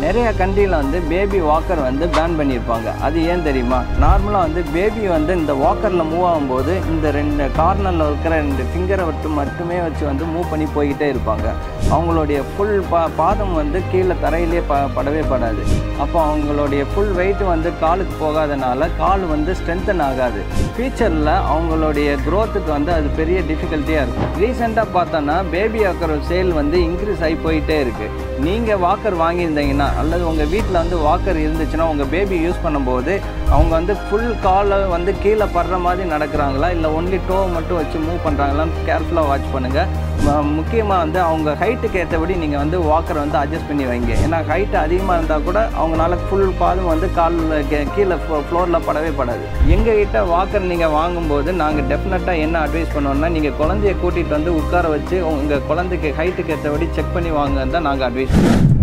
நிறைய கண்ட்ரியில் வந்து பேபி வாக்கர் வந்து பேன் பண்ணியிருப்பாங்க அது ஏன் தெரியுமா நார்மலாக வந்து பேபி வந்து இந்த வாக்கரில் மூவ் ஆகும்போது இந்த ரெண்டு கார்னரில் இருக்கிற ரெண்டு ஃபிங்கரை விட்டு மட்டுமே வச்சு வந்து மூவ் பண்ணி போய்கிட்டே இருப்பாங்க அவங்களுடைய ஃபுல் பா பாதம் வந்து கீழே தரையிலே ப படவே படாது அப்போ அவங்களுடைய ஃபுல் வெயிட் வந்து காலுக்கு போகாதனால கால் வந்து ஸ்ட்ரென்தன் ஆகாது ஃபியூச்சரில் அவங்களுடைய க்ரோத்துக்கு வந்து அது பெரிய டிஃபிகல்ட்டியாக இருக்கும் ரீசெண்டாக பார்த்தோன்னா பேபி வாக்கர் சேல் வந்து இன்க்ரீஸ் ஆகி போயிட்டே இருக்குது நீங்கள் வாக்கர் வாங்கியிருந்தீங்கன்னா அல்லது உங்கள் வீட்டில் வந்து வாக்கர் இருந்துச்சுன்னா உங்கள் பேபி யூஸ் பண்ணும்போது அவங்க வந்து ஃபுல் காலை வந்து கீழே படுற மாதிரி நடக்கிறாங்களா இல்லை ஒன்லி டோ மட்டும் வச்சு மூவ் பண்ணுறாங்களான்னு கேர்ஃபுல்லாக வாட்ச் பண்ணுங்கள் முக்கியமாக வந்து அவங்க ஹைட்டுக்கு ஏற்றபடி நீங்கள் வந்து வாக்கரை வந்து அட்ஜஸ்ட் பண்ணி வைங்க ஏன்னா ஹைட் அதிகமாக இருந்தால் கூட அவங்களால ஃபுல் பாதும் வந்து காலில் கீழே ஃப்ளோரில் படவே படாது எங்கள் கிட்ட வாக்கர் நீங்கள் வாங்கும்போது நாங்கள் டெஃபினட்டாக என்ன அட்வைஸ் பண்ணுவோம்னா நீங்கள் குழந்தைய கூட்டிகிட்டு வந்து உட்கார வச்சு உங்கள் குழந்தைக்கு ஹைட்டுக்கு ஏற்றபடி செக் பண்ணி வாங்க தான் நாங்கள் அட்வைஸ் பண்ணுவோம்